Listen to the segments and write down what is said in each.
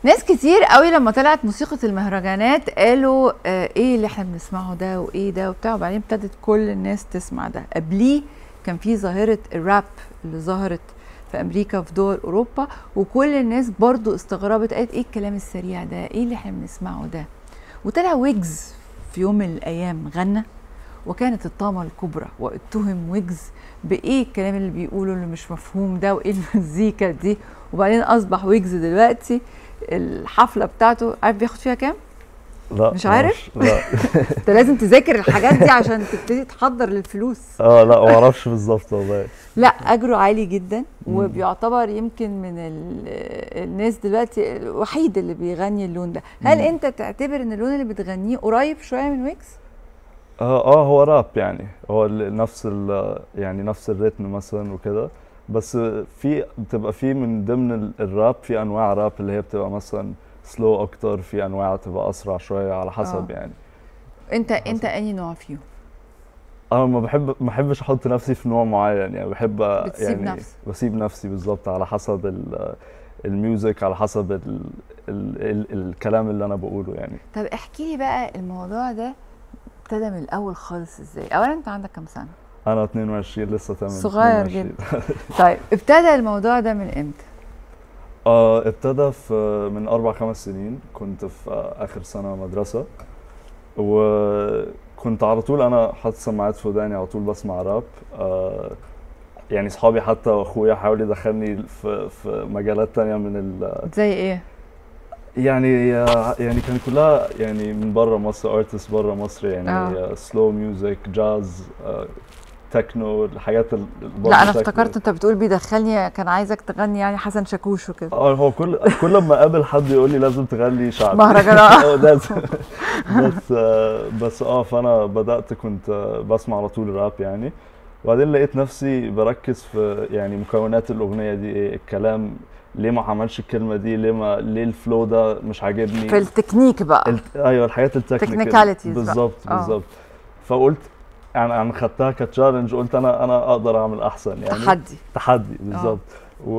ناس كتير قوي لما طلعت موسيقى المهرجانات قالوا آه ايه اللي احنا بنسمعه ده وايه ده وبتاع وبعدين ابتدت كل الناس تسمع ده قبليه كان في ظاهرة الراب اللي ظهرت في امريكا وفي دول اوروبا وكل الناس برضو استغربت قالت ايه الكلام السريع ده ايه اللي احنا بنسمعه ده وطلع ويجز في يوم من الايام غنى وكانت الطامة الكبرى واتهم ويجز بايه الكلام اللي بيقوله اللي مش مفهوم ده وايه المزيكا دي وبعدين اصبح ويجز دلوقتي الحفله بتاعته عارف بياخد فيها كام؟ لا مش عارف؟ لا انت لازم تذاكر الحاجات دي عشان تبتدي تحضر للفلوس اه لا ما اعرفش بالظبط والله لا اجره عالي جدا مم. وبيعتبر يمكن من ال- الناس دلوقتي الوحيد اللي بيغني اللون ده هل مم. انت تعتبر ان اللون اللي بتغنيه قريب شويه من ويجز اه اه هو راب يعني هو ال- نفس ال يعني نفس الريتم مثلا وكده بس في بتبقى في من ضمن ال- الراب في انواع راب اللي هي بتبقى مثلا سلو اكتر في انواع تبقى اسرع شويه على حسب آه. يعني انت انت انهي نوع فيهم انا ما بحب ما بحبش احط نفسي في نوع معين يعني بحب بتسيب يعني نفسك. بسيب نفسي بالظبط على حسب ال- الميوزك على حسب ال ال ال الكلام اللي انا بقوله يعني طب احكي لي بقى الموضوع ده ابتدى من الاول خالص ازاي اولا انت عندك كام سنه انا 22 لسه تمام صغير 22. طيب ابتدى الموضوع ده من امتى آه ابتدى في من اربع خمس سنين كنت في آه، اخر سنه مدرسه وكنت على طول انا حاطط سماعات في وداني على طول بسمع راب آه يعني صحابي حتى واخويا حاول يدخلني في في مجالات تانية من ال زي ايه يعني يعني كان كلها يعني من بره مصر ارتست بره مصر يعني آه. سلو ميوزك جاز تكنو الحاجات ال- برضه لا انا techno. افتكرت انت بتقول بيدخلني كان عايزك تغني يعني حسن شاكوش وكده اه هو كل كل ما اقابل حد يقول لي لازم تغني شعبي مهرجانات. اه لازم بس آه، بس اه فانا بدات كنت آه، بسمع على طول راب يعني وبعدين لقيت نفسي بركز في يعني مكونات الاغنيه دي ايه الكلام ليه ما عملش الكلمه دي ليه ما ليه الفلو ده مش عاجبني في التكنيك بقى الت... ايوه الحاجات التكنيكال Technicalities بقى. بالظبط آه. بالظبط فقلت يعني انا خدتها كتشالنج قلت انا انا اقدر اعمل احسن يعني تحدي تحدي بالظبط و...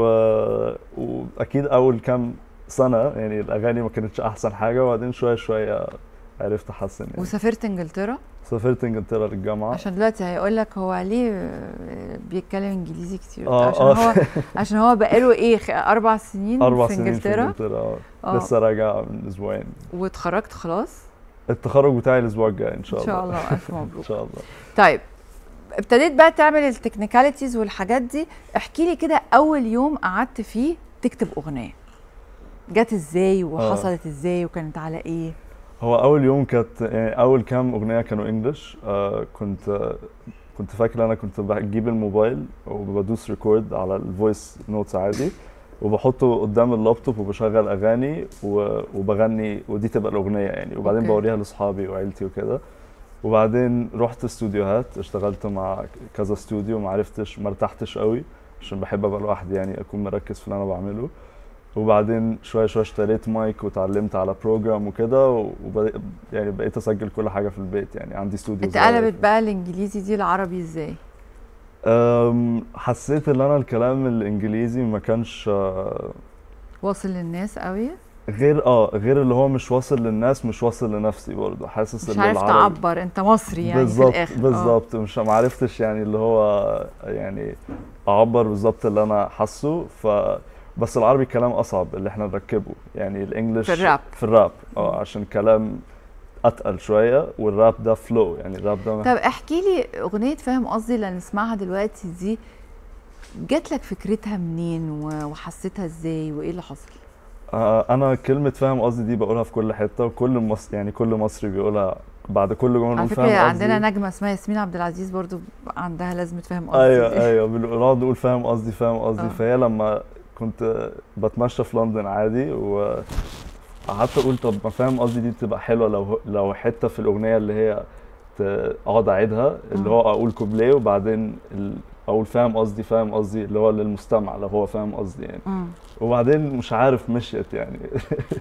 واكيد اول كام سنه يعني الاغاني ما كانتش احسن حاجه وبعدين شويه شويه عرفت احسن يعني وسافرت انجلترا سافرت انجلترا للجامعه عشان دلوقتي هيقول لك هو ليه آه، بيتكلم انجليزي كتير آه، عشان آه. هو عشان هو بقاله ايه خ- اربع سنين اربع في سنين في انجلترا انجلترا آه. آه. لسه راجع من اسبوعين واتخرجت خلاص التخرج بتاعي الاسبوع الجاي ان شاء ان الله شاء الله الف ان مبروك شاء الله طيب ابتديت بقى تعمل التكنيكاليتيز والحاجات دي احكي لي كده اول يوم قعدت فيه تكتب اغنيه جت ازاي وحصلت ازاي وكانت على ايه هو اول يوم كانت يعني اول كام اغنيه كانوا انجلش آه كنت آه كنت فاكر انا كنت بجيب الموبايل وبدوس ريكورد على الفويس نوتس عادي وبحطه قدام اللابتوب وبشغل اغاني و- وبغني ودي تبقى الاغنيه يعني وبعدين أوكي. بوريها لاصحابي وعيلتي وكده وبعدين رحت استوديوهات اشتغلت مع كذا استوديو ما عرفتش ما ارتحتش قوي عشان بحب ابقى لوحدي يعني اكون مركز في اللي انا بعمله وبعدين شويه شويه اشتريت مايك وتعلمت على بروجرام وكده وبدأ يعني بقيت اسجل كل حاجه في البيت يعني عندي استوديو صغير. اتقلبت بقى الانجليزي دي العربي ازاي أم، حسيت ان انا الكلام الانجليزي ما كانش آه، واصل للناس قوي غير اه غير اللي هو مش واصل للناس مش واصل لنفسي برضه حاسس مش ان عارف العربي تعبر انت مصري يعني بالظبط في الاخر آه. بالظبط مش ما عرفتش يعني اللي هو يعني اعبر بالظبط اللي انا حاسه ف بس العربي كلام اصعب اللي احنا نركبه يعني الانجليش في الراب. في الراب اه عشان كلام اتقل شويه والراب ده فلو يعني الراب ده طب احكي لي اغنيه فاهم قصدي اللي هنسمعها دلوقتي دي جات لك فكرتها منين و- وحسيتها ازاي وايه اللي حصل آه، انا كلمه فاهم قصدي دي بقولها في كل حته وكل مصري يعني كل مصري بيقولها بعد كل جمله على نقول فكره فاهم قصدي عندنا نجمه اسمها ياسمين عبد العزيز برضو عندها لازمه فاهم قصدي ايوه دي. ايوه بنقعد نقول فاهم قصدي فاهم قصدي آه. فهي لما كنت بتمشى في لندن عادي و قعدت اقول طب ما فاهم قصدي دي بتبقى حلوه لو لو حته في الاغنيه اللي هي ت- اقعد اعيدها اللي مم. هو اقول كوبليه وبعدين ال- اقول فاهم قصدي فاهم قصدي اللي هو للمستمع لو هو فاهم قصدي يعني مم. وبعدين مش عارف مشيت يعني